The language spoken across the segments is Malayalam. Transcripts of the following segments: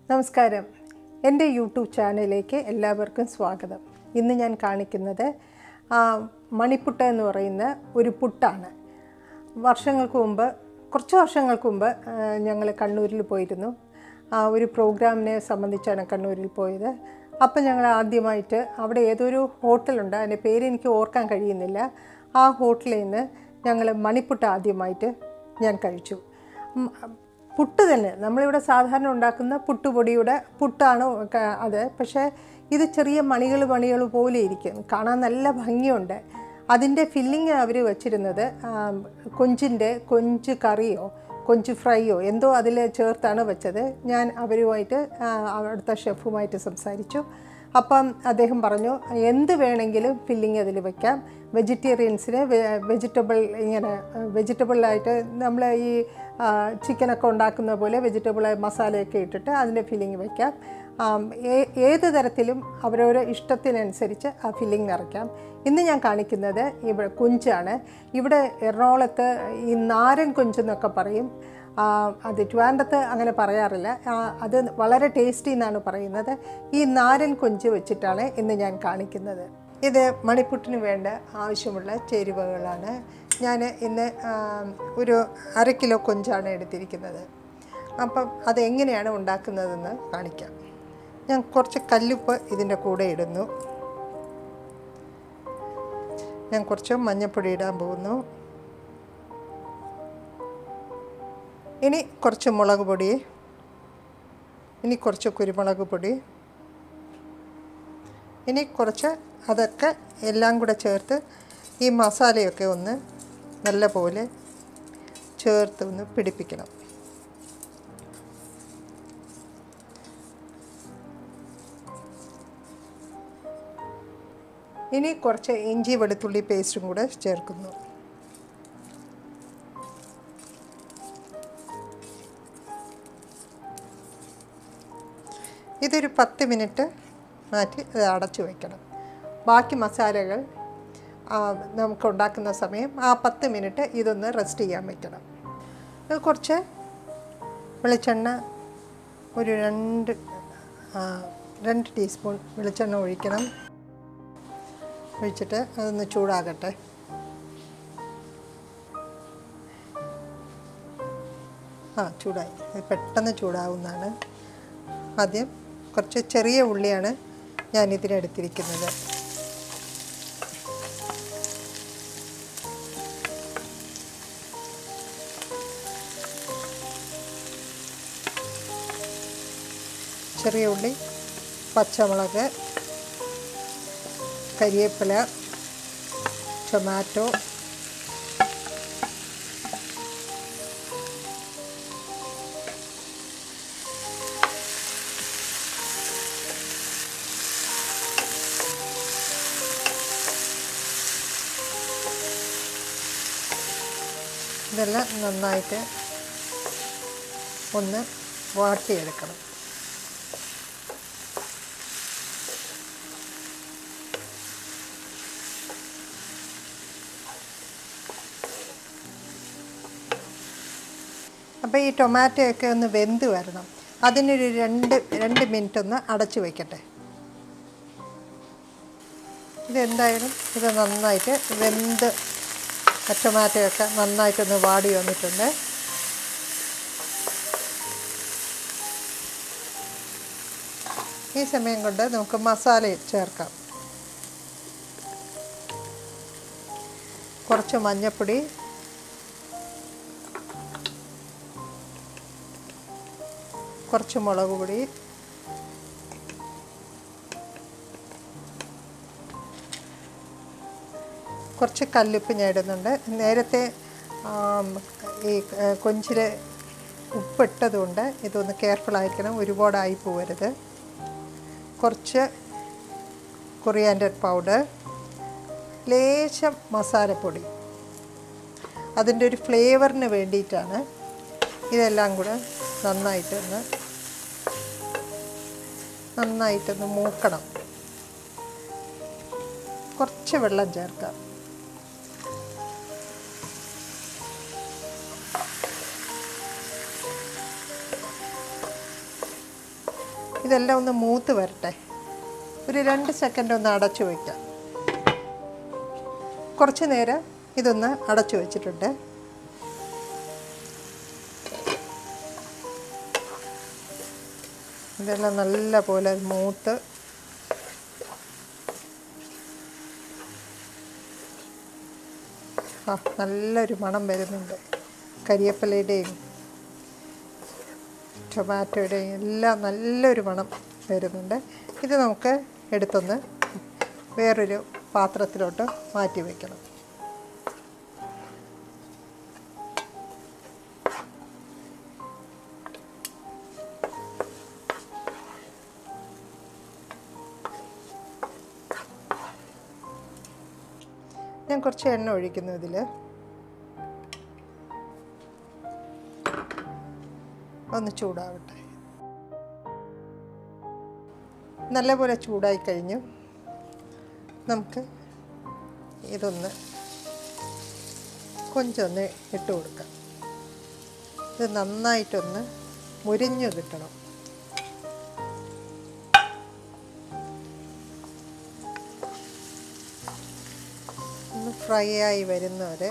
നമസ്കാരം എൻ്റെ യൂട്യൂബ് ചാനലിലേക്ക് എല്ലാവർക്കും സ്വാഗതം ഇന്ന് ഞാൻ കാണിക്കുന്നത് ആ, മണിപ്പുട്ട് എന്ന് പറയുന്ന ഒരു പുട്ടാണ് വർഷങ്ങൾക്ക് മുമ്പ് കുറച്ച് വർഷങ്ങൾക്ക് മുമ്പ് ഞങ്ങൾ കണ്ണൂരിൽ പോയിരുന്നു ആ, ഒരു പ്രോഗ്രാമിനെ സംബന്ധിച്ചാണ് കണ്ണൂരിൽ പോയത് അപ്പം ഞങ്ങൾ ആദ്യമായിട്ട് അവിടെ ഏതൊരു ഹോട്ടലുണ്ട് അതിൻ്റെ പേര് എനിക്ക് ഓർക്കാൻ കഴിയുന്നില്ല ആ ഹോട്ടലിൽ നിന്ന് ഞങ്ങൾ മണിപ്പുട്ട് ആദ്യമായിട്ട് ഞാൻ കഴിച്ചു ഉം, പുട്ട് തന്നെ നമ്മളിവിടെ സാധാരണ ഉണ്ടാക്കുന്ന പുട്ടുപൊടിയുടെ പുട്ടാണ് ക- അത് പക്ഷേ ഇത് ചെറിയ മണികൾ മണികൾ പോലെ ഇരിക്കും കാണാൻ നല്ല ഭംഗിയുണ്ട് അതിൻ്റെ ഫില്ലിങ് അവർ വെച്ചിരുന്നത് ആം, കൊഞ്ചിൻ്റെ കൊഞ്ച് കറിയോ കൊഞ്ച് ഫ്രൈയോ എന്തോ അതിൽ ചേർത്താണ് വെച്ചത് ഞാൻ അവരുമായിട്ട് ആ, അവിടുത്തെ ഷെഫുമായിട്ട് സംസാരിച്ചു അപ്പം അദ്ദേഹം പറഞ്ഞു എന്ത് വേണമെങ്കിലും ഫില്ലിങ് അതിൽ വെക്കാം വെജിറ്റേറിയൻസിന് വെജിറ്റബിൾ ഇങ്ങനെ വെജിറ്റബിളായിട്ട് നമ്മൾ ഈ ആ, ചിക്കനൊക്കെ ഉണ്ടാക്കുന്ന പോലെ വെജിറ്റബിൾ മസാലയൊക്കെ ഇട്ടിട്ട് അതിൻ്റെ ഫില്ലിങ് വയ്ക്കാം ആം, ഏ- ഏത് തരത്തിലും അവരവരെ ഇഷ്ടത്തിനനുസരിച്ച് ആ ഫില്ലിംഗ് നിറയ്ക്കാം ഇന്ന് ഞാൻ കാണിക്കുന്നത് ഇവിടെ കൊഞ്ചാണ് ഇവിടെ എറണാകുളത്ത് ഈ നാരൻ കൊഞ്ചെന്നൊക്കെ പറയും ആ, അത് ട്രിവാൻഡത്ത് അങ്ങനെ പറയാറില്ല ആ, അത് വളരെ ടേസ്റ്റി എന്നാണ് പറയുന്നത് ഈ നാരൻ കൊഞ്ച് വെച്ചിട്ടാണ് ഇന്ന് ഞാൻ കാണിക്കുന്നത് ഇത് മണിപ്പുട്ടിന് വേണ്ട ആവശ്യമുള്ള ചേരുവകളാണ് ഞാൻ ഇന്ന് ആ, ഒരു അര കിലോ കൊഞ്ചാണ് എടുത്തിരിക്കുന്നത് അപ്പം അതെങ്ങനെയാണ് ഉണ്ടാക്കുന്നതെന്ന് കാണിക്കാം ഞാൻ കുറച്ച് കല്ലുപ്പ് ഇതിൻ്റെ കൂടെ ഇടുന്നു ഞാൻ കുറച്ച് മഞ്ഞൾപ്പൊടി ഇടാൻ പോകുന്നു ഇനി കുറച്ച് മുളക് പൊടി ഇനി കുറച്ച് കുരുമുളക് പൊടി ഇനി കുറച്ച് അതൊക്കെ എല്ലാം കൂടെ ചേർത്ത് ഈ മസാലയൊക്കെ ഒന്ന് നല്ലപോലെ ചേർത്ത് ഒന്ന് പിടിപ്പിക്കണം ഇനി കുറച്ച് ഇഞ്ചി വെളുത്തുള്ളി പേസ്റ്റും കൂടെ ചേർക്കുന്നു ഇതൊരു പത്ത് മിനിറ്റ് മാറ്റി അത് അടച്ചു വയ്ക്കണം ബാക്കി മസാലകൾ ആ, നമുക്ക് ഉണ്ടാക്കുന്ന സമയം ആ പത്ത് മിനിറ്റ് ഇതൊന്ന് റെസ്റ്റ് ചെയ്യാൻ വയ്ക്കണം ഇത് കുറച്ച് വെളിച്ചെണ്ണ ഒരു രണ്ട് ആ, രണ്ട് ടീസ്പൂൺ വെളിച്ചെണ്ണ ഒഴിക്കണം ഒഴിച്ചിട്ട് അതൊന്ന് ചൂടാകട്ടെ ആ ചൂടായി ഇത് പെട്ടെന്ന് ചൂടാവുന്നതാണ് ആദ്യം കുറച്ച് ചെറിയ ഉള്ളിയാണ് ഞാൻ ഇതിനെടുത്തിരിക്കുന്നത് ചെറിയ ഉള്ളി പച്ചമുളക് കരിവേപ്പില ടൊമാറ്റോ ഇതെല്ലാം നന്നായിട്ട് ഒന്ന് വാട്ടിയെടുക്കണം അപ്പോൾ ഈ ടൊമാറ്റോയൊക്കെ ഒന്ന് വെന്ത് വരണം അതിനൊരു രണ്ട് രണ്ട് മിനിറ്റ് ഒന്ന് അടച്ചു വയ്ക്കട്ടെ ഇതെന്തായാലും ഇത് നന്നായിട്ട് വെന്ത് ടൊമാറ്റോയൊക്കെ നന്നായിട്ടൊന്ന് വാടി വന്നിട്ടുണ്ട് ഈ സമയം കൊണ്ട് നമുക്ക് മസാല ചേർക്കാം കുറച്ച് മഞ്ഞൾപ്പൊടി കുറച്ച് മുളക് പൊടി കുറച്ച് കല്ലുപ്പ് ഞാൻ ഇടുന്നുണ്ട് നേരത്തെ ആം, ഈ ഏഹ്, കൊഞ്ചിൽ ഉപ്പിട്ടതുകൊണ്ട് ഇതൊന്ന് കെയർഫുൾ ആയിരിക്കണം ഒരുപാടായി പോകരുത് കുറച്ച് കൊറിയാൻഡർ പൗഡർ ലേശം മസാലപ്പൊടി അതിൻ്റെ ഒരു ഫ്ലേവറിന് വേണ്ടിയിട്ടാണ് ഇതെല്ലാം കൂടെ നന്നായിട്ടൊന്ന് നന്നായിട്ടൊന്ന് മൂക്കണം കുറച്ച് വെള്ളം ചേർക്കാം ഇതെല്ലാം ഒന്ന് മൂത്ത് വരട്ടെ ഒരു രണ്ട് സെക്കൻഡ് ഒന്ന് അടച്ചു വയ്ക്കാം കുറച്ച് നേരം ഇതൊന്ന് അടച്ചു വെച്ചിട്ടുണ്ട് ഇതെല്ലാം നല്ല പോലെ മൂത്ത് ആ നല്ലൊരു മണം വരുന്നുണ്ട് കരിയപ്പലയുടെയും ടൊമാറ്റോയുടെയും എല്ലാം നല്ലൊരു മണം വരുന്നുണ്ട് ഇത് നമുക്ക് എടുത്തൊന്ന് വേറൊരു പാത്രത്തിലോട്ട് മാറ്റി വയ്ക്കണം ഞാൻ കുറച്ച് എണ്ണ ഒഴിക്കുന്നു ഇതിൽ ഒന്ന് ചൂടാവട്ടെ നല്ലപോലെ ചൂടായി കഴിഞ്ഞു നമുക്ക് ഇതൊന്ന് കൊഞ്ചൊന്ന് ഇട്ട് കൊടുക്കാം ഇത് നന്നായിട്ടൊന്ന് മുരിഞ്ഞു കിട്ടണം ഒന്ന് ഫ്രൈ ആയി വരുന്നവരെ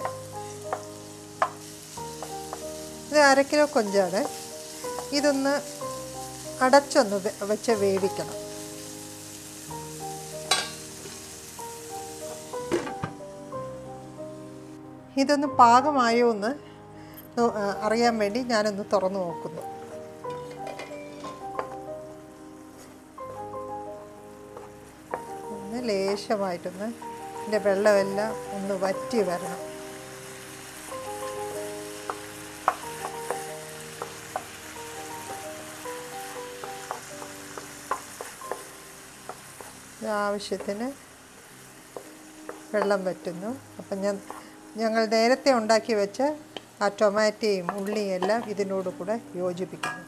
ഇത് അര കിലോ കൊഞ്ചാണ് ഇതൊന്ന് അടച്ചൊന്ന് വെ- വെച്ച് വേവിക്കണം ഇതൊന്ന് പാകമായോ എന്ന് നോ- ആ, അറിയാൻ വേണ്ടി ഞാനൊന്ന് തുറന്നു നോക്കുന്നു ഒന്ന് ലേശമായിട്ടൊന്ന് ഇതിൻ്റെ വെള്ളമെല്ലാം ഒന്ന് വറ്റി വരണം ഇത് ആവശ്യത്തിന് വെള്ളം വറ്റുന്നു അപ്പം ഞാൻ ഞങ്ങൾ നേരത്തെ ഉണ്ടാക്കി വെച്ച ആ ടൊമാറ്റോയും ഉള്ളിയും എല്ലാം ഇതിനോട് കൂടെ യോജിപ്പിക്കുന്നു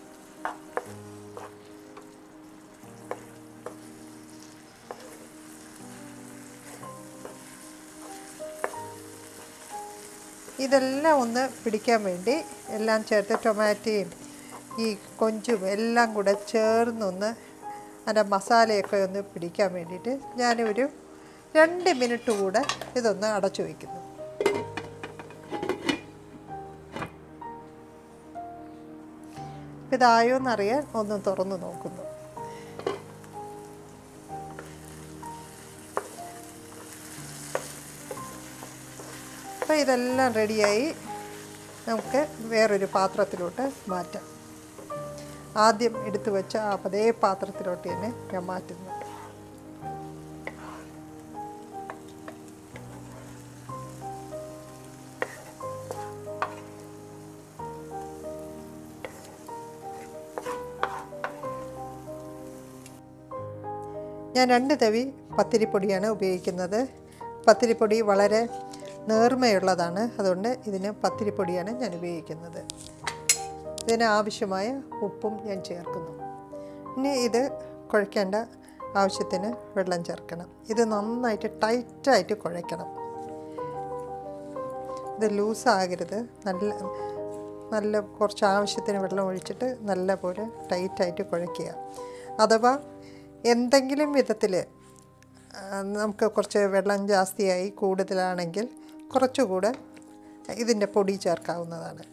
ഇതെല്ലാം ഒന്ന് പിടിക്കാൻ വേണ്ടി എല്ലാം ചേർത്ത് ടൊമാറ്റോയും ഈ കൊഞ്ചും എല്ലാം കൂടെ ചേർന്നൊന്ന് അതിൻ്റെ മസാലയൊക്കെ ഒന്ന് പിടിക്കാൻ വേണ്ടിയിട്ട് ഞാനൊരു രണ്ട് മിനിറ്റ് കൂടെ ഇതൊന്ന് അടച്ചു വയ്ക്കുന്നു ഇതായോ എന്നറിയാൻ ഒന്ന് തുറന്നു നോക്കുന്നു അപ്പോൾ ഇതെല്ലാം റെഡിയായി നമുക്ക് വേറൊരു പാത്രത്തിലോട്ട് മാറ്റാം ആദ്യം എടുത്തു വെച്ച ആ അതേ പാത്രത്തിലോട്ട് തന്നെ ഞാൻ മാറ്റുന്നു ഞാൻ രണ്ട് തവി പത്തിരിപ്പൊടിയാണ് ഉപയോഗിക്കുന്നത് പത്തിരിപ്പൊടി വളരെ നേർമയുള്ളതാണ് അതുകൊണ്ട് ഇതിന് പത്തിരിപ്പൊടിയാണ് ഞാൻ ഉപയോഗിക്കുന്നത് ഇതിന് ആവശ്യമായ ഉപ്പും ഞാൻ ചേർക്കുന്നു ഇനി ഇത് കുഴയ്ക്കേണ്ട ആവശ്യത്തിന് വെള്ളം ചേർക്കണം ഇത് നന്നായിട്ട് ടൈറ്റായിട്ട് കുഴയ്ക്കണം ഇത് ലൂസാകരുത് നല്ല നല്ല കുറച്ച് ആവശ്യത്തിന് വെള്ളം ഒഴിച്ചിട്ട് നല്ല പോലെ ടൈറ്റായിട്ട് കുഴയ്ക്കുക അഥവാ എന്തെങ്കിലും വിധത്തിൽ നമുക്ക് കുറച്ച് വെള്ളം ജാസ്തിയായി കൂടുതലാണെങ്കിൽ കുറച്ചുകൂടെ ഇതിൻ്റെ പൊടി ചേർക്കാവുന്നതാണ്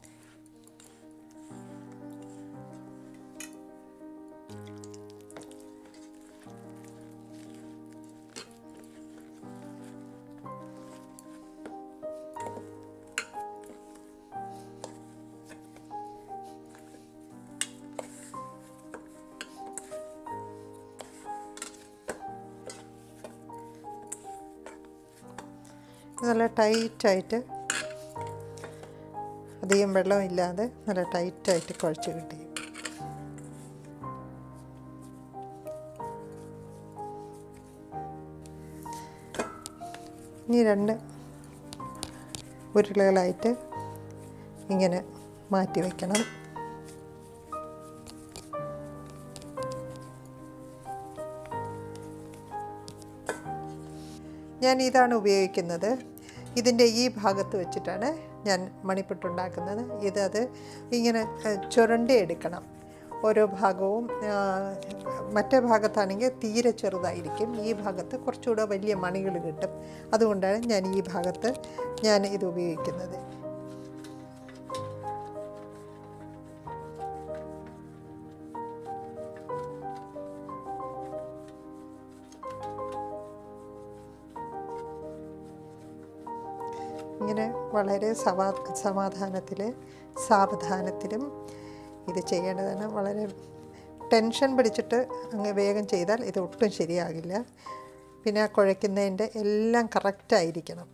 നല്ല ടൈറ്റായിട്ട് അധികം വെള്ളമില്ലാതെ നല്ല ടൈറ്റായിട്ട് കുഴച്ച് കിട്ടി ഇനി രണ്ട് ഉരുളകളായിട്ട് ഇങ്ങനെ മാറ്റി വയ്ക്കണം ഞാൻ ഇതാണ് ഉപയോഗിക്കുന്നത് ഇതിൻ്റെ ഈ ഭാഗത്ത് വെച്ചിട്ടാണ് ഞാൻ മണിപ്പുട്ടുണ്ടാക്കുന്നത് ഇതത് ഇങ്ങനെ ഏഹ്, ചുരണ്ടി എടുക്കണം ഓരോ ഭാഗവും ആ, മറ്റേ ഭാഗത്താണെങ്കിൽ തീരെ ചെറുതായിരിക്കും ഈ ഭാഗത്ത് കുറച്ചുകൂടെ വലിയ മണികൾ കിട്ടും അതുകൊണ്ടാണ് ഞാൻ ഈ ഭാഗത്ത് ഞാൻ ഇത് ഉപയോഗിക്കുന്നത് ഇങ്ങനെ വളരെ സമാ സമാധാനത്തിൽ സാവധാനത്തിലും ഇത് ചെയ്യേണ്ടതാണ് വളരെ ടെൻഷൻ പിടിച്ചിട്ട് അങ്ങ് വേഗം ചെയ്താൽ ഇത് ഒട്ടും ശരിയാകില്ല പിന്നെ ആ കുഴയ്ക്കുന്നതിൻ്റെ എല്ലാം കറക്റ്റായിരിക്കണം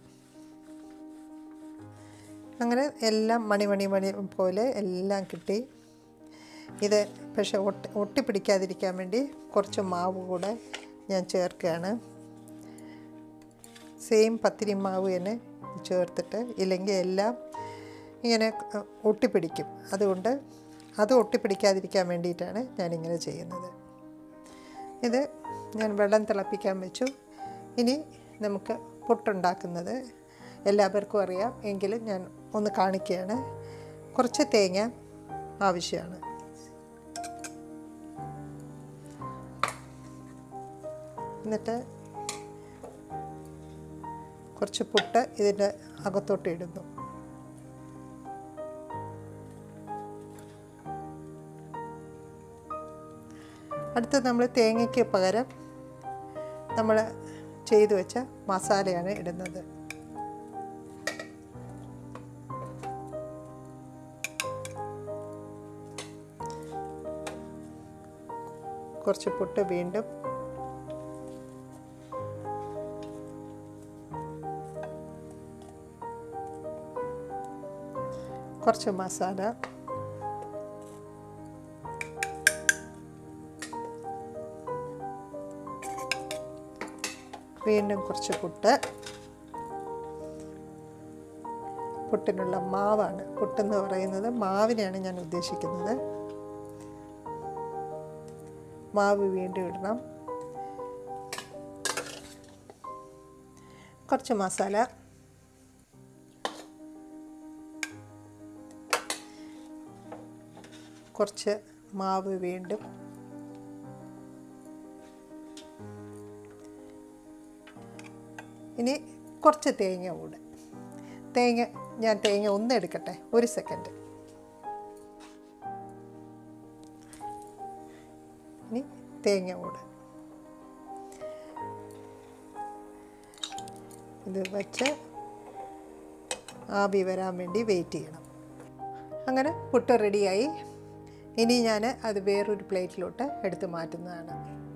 അങ്ങനെ എല്ലാം മണി മണി മണി പോലെ എല്ലാം കിട്ടി ഇത് പക്ഷെ ഒട്ടി ഒട്ടിപ്പിടിക്കാതിരിക്കാൻ വേണ്ടി കുറച്ച് മാവ് കൂടെ ഞാൻ ചേർക്കുകയാണ് സെയിം പത്തിരി മാവ് തന്നെ ചേർത്തിട്ട് ഇല്ലെങ്കിൽ എല്ലാം ഇങ്ങനെ അഹ്, ഒട്ടിപ്പിടിക്കും അതുകൊണ്ട് അത് ഒട്ടിപ്പിടിക്കാതിരിക്കാൻ വേണ്ടിയിട്ടാണ് ഞാനിങ്ങനെ ചെയ്യുന്നത് ഇത് ഞാൻ വെള്ളം തിളപ്പിക്കാൻ വെച്ചു ഇനി നമുക്ക് പുട്ടുണ്ടാക്കുന്നത് എല്ലാവർക്കും അറിയാം എങ്കിലും ഞാൻ ഒന്ന് കാണിക്കുകയാണ് കുറച്ച് തേങ്ങ ആവശ്യമാണ് എന്നിട്ട് കുറച്ച് പുട്ട് ഇതിൻ്റെ അകത്തോട്ട് ഇടുന്നു അടുത്ത് നമ്മൾ തേങ്ങയ്ക്ക് പകരം നമ്മൾ ചെയ്തു വെച്ച മസാലയാണ് ഇടുന്നത് കുറച്ച് പുട്ട് വീണ്ടും കുറച്ച് മസാല വീണ്ടും കുറച്ച് പുട്ട് പുട്ടിനുള്ള മാവാണ് പുട്ടെന്ന് പറയുന്നത് മാവിനെയാണ് ഞാൻ ഉദ്ദേശിക്കുന്നത് മാവ് വീണ്ടും ഇടണം കുറച്ച് മസാല കുറച്ച് മാവ് വീണ്ടും ഇനി കുറച്ച് തേങ്ങ കൂടെ തേങ്ങ ഞാൻ തേങ്ങ ഒന്ന് എടുക്കട്ടെ ഒരു സെക്കൻഡ് ഇനി തേങ്ങ കൂടെ ഇത് വെച്ച് ആവി വരാൻ വേണ്ടി വെയിറ്റ് ചെയ്യണം അങ്ങനെ പുട്ട് റെഡിയായി ഇനി ഞാൻ അത് വേറൊരു പ്ലേറ്റിലോട്ട് എടുത്ത് മാറ്റുന്നതാണ്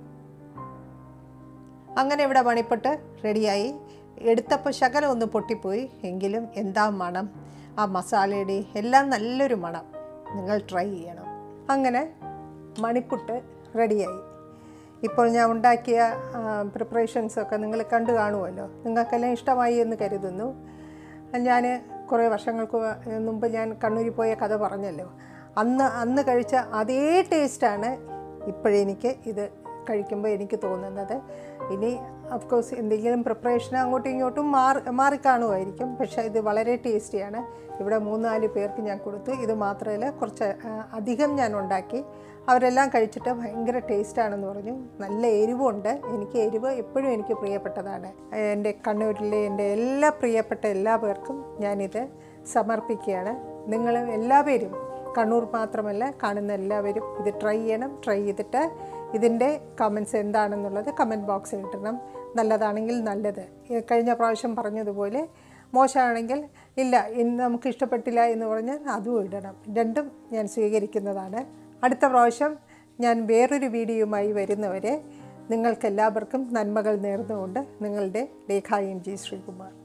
അങ്ങനെ ഇവിടെ മണിപ്പട്ട് റെഡിയായി എടുത്തപ്പോൾ ശകലം ഒന്ന് പൊട്ടിപ്പോയി എങ്കിലും എന്താ മണം ആ മസാലയുടെ എല്ലാം നല്ലൊരു മണം നിങ്ങൾ ട്രൈ ചെയ്യണം അങ്ങനെ മണിപ്പുട്ട് റെഡിയായി ഇപ്പോൾ ഞാൻ ഉണ്ടാക്കിയ പ്രിപ്പറേഷൻസൊക്കെ നിങ്ങൾ കണ്ടു കാണുമല്ലോ നിങ്ങൾക്കെല്ലാം ഇഷ്ടമായി എന്ന് കരുതുന്നു ഞാൻ കുറേ വർഷങ്ങൾക്ക് മുമ്പ് ഞാൻ കണ്ണൂരിൽ പോയ കഥ പറഞ്ഞല്ലോ അന്ന് അന്ന് കഴിച്ച അതേ ടേസ്റ്റാണ് ഇപ്പോഴെനിക്ക് ഇത് കഴിക്കുമ്പോൾ എനിക്ക് തോന്നുന്നത് ഇനി അഫ്കോഴ്സ് എന്തെങ്കിലും പ്രിപ്പറേഷൻ അങ്ങോട്ടും ഇങ്ങോട്ടും മാറി മാറിക്കാണുമായിരിക്കും പക്ഷേ ഇത് വളരെ ടേസ്റ്റിയാണ് ഇവിടെ മൂന്നാല് പേർക്ക് ഞാൻ കൊടുത്തു ഇത് മാത്രമല്ല കുറച്ച് ആ, അധികം ഞാൻ ഉണ്ടാക്കി അവരെല്ലാം കഴിച്ചിട്ട് ഭയങ്കര ടേസ്റ്റാണെന്ന് പറഞ്ഞു നല്ല എരിവുണ്ട് എനിക്ക് എരിവ് എപ്പോഴും എനിക്ക് പ്രിയപ്പെട്ടതാണ് എൻ്റെ കണ്ണൂരിലെ എൻ്റെ എല്ലാ പ്രിയപ്പെട്ട എല്ലാ പേർക്കും ഞാനിത് സമർപ്പിക്കുകയാണ് നിങ്ങൾ എല്ലാവരും കണ്ണൂർ മാത്രമല്ല കാണുന്ന എല്ലാവരും ഇത് ട്രൈ ചെയ്യണം ട്രൈ ചെയ്തിട്ട് ഇതിൻ്റെ കമൻസ് എന്താണെന്നുള്ളത് കമൻറ്റ് ബോക്സിൽ ഇടണം നല്ലതാണെങ്കിൽ നല്ലത് ഈ കഴിഞ്ഞ പ്രാവശ്യം പറഞ്ഞതുപോലെ മോശമാണെങ്കിൽ ഇല്ല ഇന്ന് നമുക്ക് ഇഷ്ടപ്പെട്ടില്ല എന്ന് പറഞ്ഞാൽ അതും ഇടണം രണ്ടും ഞാൻ സ്വീകരിക്കുന്നതാണ് അടുത്ത പ്രാവശ്യം ഞാൻ വേറൊരു വീഡിയോയുമായി വരുന്നവരെ നിങ്ങൾക്കെല്ലാവർക്കും നന്മകൾ നേർന്നുകൊണ്ട് നിങ്ങളുടെ ലേഖ എം ജി ശ്രീകുമാർ